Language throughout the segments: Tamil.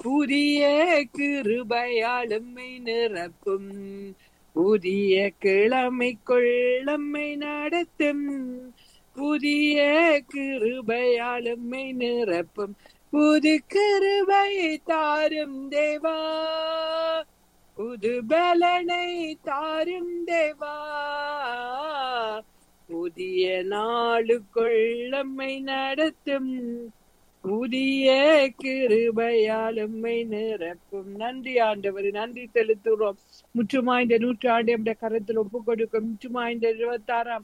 புதிய கிருபையாளுமை நிரப்பும் புதிய கிழமைக்குள் நம்மை நடத்தும் புதிய கிருபையாளுமை நிரப்பும் புது கிருபையை தாரும் தேவா புது பலனை தாரும் தேவா புதிய நாளுக்குள் நம்மை நடத்தும் புதிய கிருபையால் எம்மை நிரப்பும் நன்றி ஆண்டவர் நன்றி செலுத்துகிறோம் முற்றுமாய்ந்த நூற்றாண்டு நம்முடைய கரத்தில் ஒப்பு கொடுக்கும் முற்றுமாய்ந்த இருபத்தாறாம்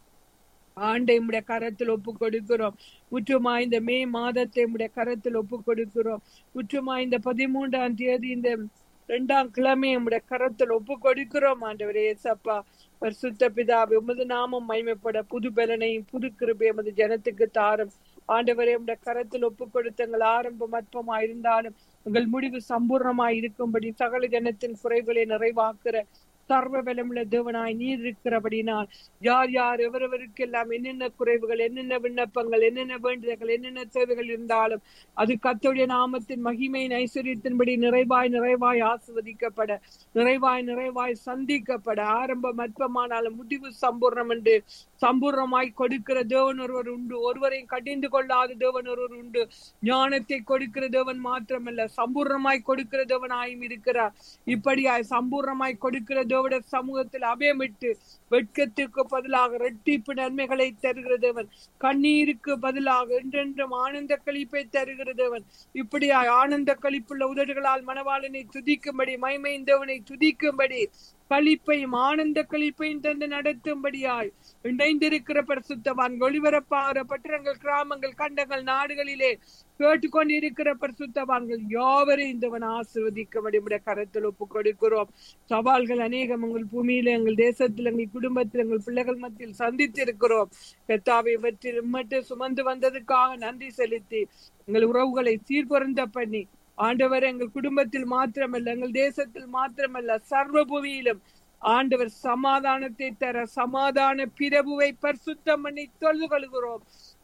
ஆண்டை உடைய கரத்தில் ஒப்பு கொடுக்கிறோம் முற்றுமாய்ந்த மே மாதத்தை உடைய கரத்தில் ஒப்பு கொடுக்கிறோம் முற்றுமாய்ந்த பதிமூன்றாம் தேதி இந்த இரண்டாம் கிழமை உடைய கரத்தில் ஒப்பு கொடுக்கிறோம் ஆண்டவரே ஏசப்பா பரிசுத்த பிதாவை உமது நாமம் மைமைப்பட புது பலனையும் புது கிருபை எமது ஜனத்துக்கு தாரும் ஆண்டவரே உடைய கரத்தில் ஒப்பு கொடுத்தங்கள் ஆரம்பம் அற்பமா இருந்தாலும் உங்கள் முடிவு சம்பூர்ணமாய் இருக்கும்படி சகல ஜனத்தின் குறைகளை நிறைவாக்குற சர்வ பலமுள்ள தேவனாய் நீர் இருக்கிறபடினால் யார் யார் எவரவருக்கெல்லாம் என்னென்ன குறைவுகள் என்னென்ன விண்ணப்பங்கள் என்னென்ன வேண்டுதல்கள் என்னென்ன தேவைகள் இருந்தாலும் அது கத்தோடைய நாமத்தின் மகிமையின் ஐஸ்வர்யத்தின்படி நிறைவாய் நிறைவாய் ஆசிர்வதிக்கப்பட நிறைவாய் நிறைவாய் சந்திக்கப்பட ஆரம்பம் அற்பமானாலும் முடிவு சம்பூர்ணம் என்று சம்பூர்ணமாய் கொடுக்கிற தேவன் ஒருவர் உண்டு ஒருவரையும் கடிந்து கொள்ளாத தேவன் ஒருவர் உண்டு ஞானத்தை கொடுக்கிற தேவன் மாத்திரமல்ல சம்பூர்ணமாய் கொடுக்கிற தேவனாயும் இருக்கிறார் இப்படியாய் சம்பூர்ணமாய் கொடுக்கிற தேவட சமூகத்தில் அபயமிட்டு வெட்கத்துக்கு பதிலாக ரெட்டிப்பு நன்மைகளை தருகிற தேவன் கண்ணீருக்கு பதிலாக என்றென்றும் ஆனந்த கழிப்பை தருகிற தேவன் இப்படியாய் ஆனந்த கழிப்புள்ள உதடுகளால் மணவாளனை துதிக்கும்படி மைமையின் தேவனை துதிக்கும்படி கழிப்பையும் ஆனந்த கழிப்பையும் தந்து நடத்தும்படியாய் இணைந்திருக்கிற பரிசுத்தவான் ஒளிபரப்பாகிற பட்டணங்கள் கிராமங்கள் கண்டங்கள் நாடுகளிலே கேட்டுக்கொண்டிருக்கிற பரிசுத்தவான்கள் யாவரையும் இந்தவன் ஆசிர்வதிக்கும்படி உடைய கரத்தில் ஒப்பு கொடுக்கிறோம் சவால்கள் அநேகம் எங்கள் பூமியில எங்கள் தேசத்தில் எங்கள் குடும்பத்தில் எங்கள் பிள்ளைகள் மத்தியில் சந்தித்திருக்கிறோம் கத்தாவை இவற்றில் மட்டும் சுமந்து வந்ததுக்காக நன்றி செலுத்தி எங்கள் உறவுகளை சீர்பொருந்த பண்ணி ஆண்டவர் எங்கள் குடும்பத்தில் மாத்திரமல்ல எங்கள் தேசத்தில் மாத்திரமல்ல சர்வ பூமியிலும் ஆண்டவர் சமாதானத்தை தர சமாதான பிரபுவை பரிசுத்தம் பண்ணி தொழுது கொள்கிறோம்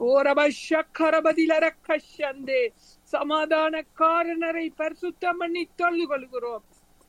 ஓரபஷக்கரபதிலர கஷந்தே சமாதான காரணரை பரிசுத்தம் பண்ணி தொழுது கொள்கிறோம்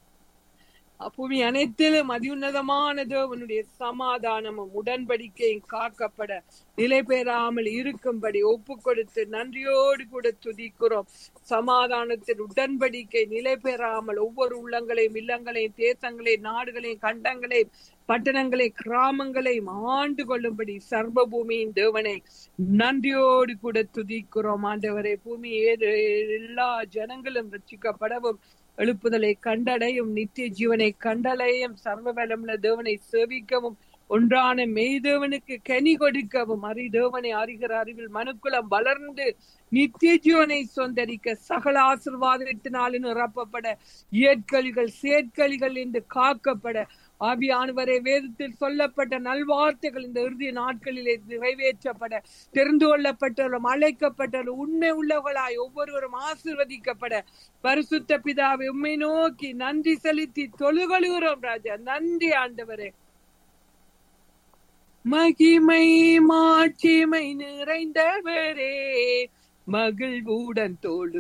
பூமி அனைத்திலும் அதியுன்னதமான தேவனுடைய சமாதானமும் உடன்படிக்கையும் காக்கப்பட நிலை பெறாமல் இருக்கும்படி ஒப்பு கொடுத்து நன்றியோடு கூட துதிக்கிறோம் சமாதானத்தின் உடன்படிக்கை நிலை பெறாமல் ஒவ்வொரு உள்ளங்களையும் இல்லங்களையும் தேசங்களையும் நாடுகளையும் கண்டங்களையும் பட்டணங்களை கிராமங்களையும் ஆண்டு கொள்ளும்படி சர்வ பூமியின் தேவனை நன்றியோடு கூட துதிக்கிறோம் ஆண்டவரை பூமி எல்லா ஜனங்களும் ரட்சிக்கப்படவும் எழுப்புதலை கண்டடையும் நித்திய ஜீவனை கண்டடையும் சர்வ பலமுள்ள தேவனை சேவிக்கவும் ஒன்றான மெய்தேவனுக்கு கனி கொடுக்கவும் அறிதேவனை அறிகிற அறிவில் மனுக்குலம் வளர்ந்து நித்திய ஜீவனை சொந்தரிக்க சகல ஆசிர்வாதத்தினாலும் நிரப்பப்பட இயற்கழிகள் செயற்கழிகள் என்று காக்கப்பட ஆவியானவரை வேதத்தில் சொல்லப்பட்ட நல்வார்த்தைகள் இந்த இறுதி நாட்களிலே நிறைவேற்றப்பட தெரிந்து கொள்ளப்பட்டவர்களும் அழைக்கப்பட்டவர்களும் உண்மை உள்ளவர்களாய் ஒவ்வொருவரும் ஆசிர்வதிக்கப்பட பரிசுத்த பிதாவை உண்மை நோக்கி நன்றி செலுத்தி தொழுகழுகிறோம் ராஜா நன்றி ஆண்டவரே மகிமை மாட்சிமை நிறைந்தவரே மகிழ்வுடன் தோழு